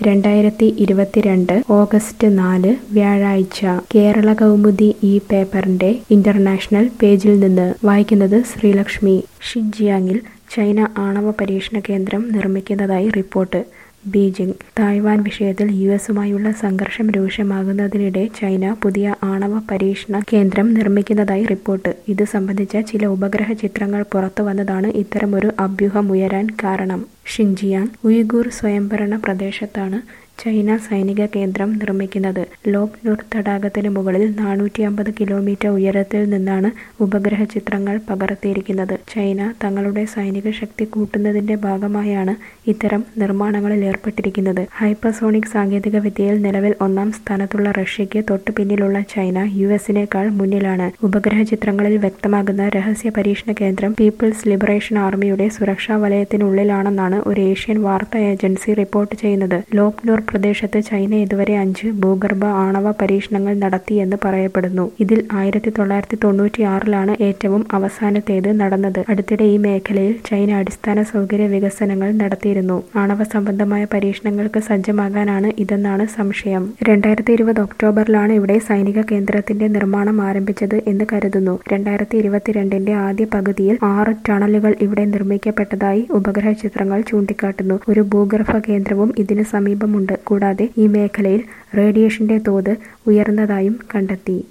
രണ്ടായിരത്തി ഇരുപത്തിരണ്ട് ഓഗസ്റ്റ് നാല് വ്യാഴാഴ്ച കേരള കൗമുദി ഈ പേപ്പറിന്റെ ഇന്റർനാഷണൽ പേജിൽ നിന്ന് വായിക്കുന്നത് ശ്രീലക്ഷ്മി ഷിൻജിയാങ്ങിൽ ചൈന ആണവ പരീക്ഷണ കേന്ദ്രം നിർമ്മിക്കുന്നതായി റിപ്പോർട്ട് ബീജിംഗ് തായ്വാൻ വിഷയത്തിൽ യു എസുമായുള്ള സംഘർഷം രൂക്ഷമാകുന്നതിനിടെ ചൈന പുതിയ ആണവ പരീക്ഷണ കേന്ദ്രം നിർമ്മിക്കുന്നതായി റിപ്പോർട്ട് ഇത് സംബന്ധിച്ച ചില ഉപഗ്രഹ ചിത്രങ്ങൾ പുറത്തുവന്നതാണ് ഇത്തരമൊരു അഭ്യൂഹമുയരാൻ കാരണം ഷിൻജിയാങ് ഉയ്ഗൂർ സ്വയംഭരണ പ്രദേശത്താണ് ചൈന സൈനിക കേന്ദ്രം നിർമ്മിക്കുന്നത് ലോപ് നുർ തടാകത്തിന് മുകളിൽ നാനൂറ്റി അമ്പത് കിലോമീറ്റർ ഉയരത്തിൽ നിന്നാണ് ഉപഗ്രഹ ചിത്രങ്ങൾ പകർത്തിയിരിക്കുന്നത് ചൈന തങ്ങളുടെ സൈനിക ശക്തി കൂട്ടുന്നതിന്റെ ഭാഗമായാണ് ഇത്തരം നിർമ്മാണങ്ങളിൽ ഏർപ്പെട്ടിരിക്കുന്നത് ഹൈപ്പർസോണിക് സാങ്കേതിക വിദ്യയിൽ നിലവിൽ ഒന്നാം സ്ഥാനത്തുള്ള റഷ്യയ്ക്ക് തൊട്ടു പിന്നിലുള്ള ചൈന യു എസിനേക്കാൾ മുന്നിലാണ് ഉപഗ്രഹ ചിത്രങ്ങളിൽ വ്യക്തമാകുന്ന രഹസ്യ പരീക്ഷണ കേന്ദ്രം പീപ്പിൾസ് ലിബറേഷൻ ആർമിയുടെ സുരക്ഷാ വലയത്തിനുള്ളിലാണെന്നാണ് ഒരു ഏഷ്യൻ വാർത്താ ഏജൻസി റിപ്പോർട്ട് ചെയ്യുന്നത് ലോപ് നുർ പ്രദേശത്ത് ചൈന ഇതുവരെ അഞ്ച് ഭൂഗർഭ ആണവ പരീക്ഷണങ്ങൾ നടത്തിയെന്ന് പറയപ്പെടുന്നു ഇതിൽ ആയിരത്തി തൊള്ളായിരത്തി തൊണ്ണൂറ്റി ആറിലാണ് ഏറ്റവും അവസാനത്തേത് നടന്നത് അടുത്തിടെ ഈ മേഖലയിൽ ചൈന അടിസ്ഥാന സൗകര്യ വികസനങ്ങൾ നടത്തിയിരുന്നു ആണവ സംബന്ധമായ പരീക്ഷണങ്ങൾക്ക് സജ്ജമാകാനാണ് ഇതെന്നാണ് സംശയം രണ്ടായിരത്തി ഇരുപത് ഒക്ടോബറിലാണ് ഇവിടെ സൈനിക കേന്ദ്രത്തിന്റെ നിർമ്മാണം ആരംഭിച്ചത് എന്ന് കരുതുന്നു രണ്ടായിരത്തി ഇരുപത്തിരണ്ടിന്റെ ആദ്യ പകുതിയിൽ ആറ് ടണലുകൾ ഇവിടെ നിർമ്മിക്കപ്പെട്ടതായി ഉപഗ്രഹ ചിത്രങ്ങൾ ചൂണ്ടിക്കാട്ടുന്നു ഒരു ഭൂഗർഭ കേന്ദ്രവും ഇതിന് സമീപമുണ്ട് കൂടാതെ ഈ മേഖലയിൽ റേഡിയേഷന്റെ തോത് ഉയർന്നതായും കണ്ടെത്തി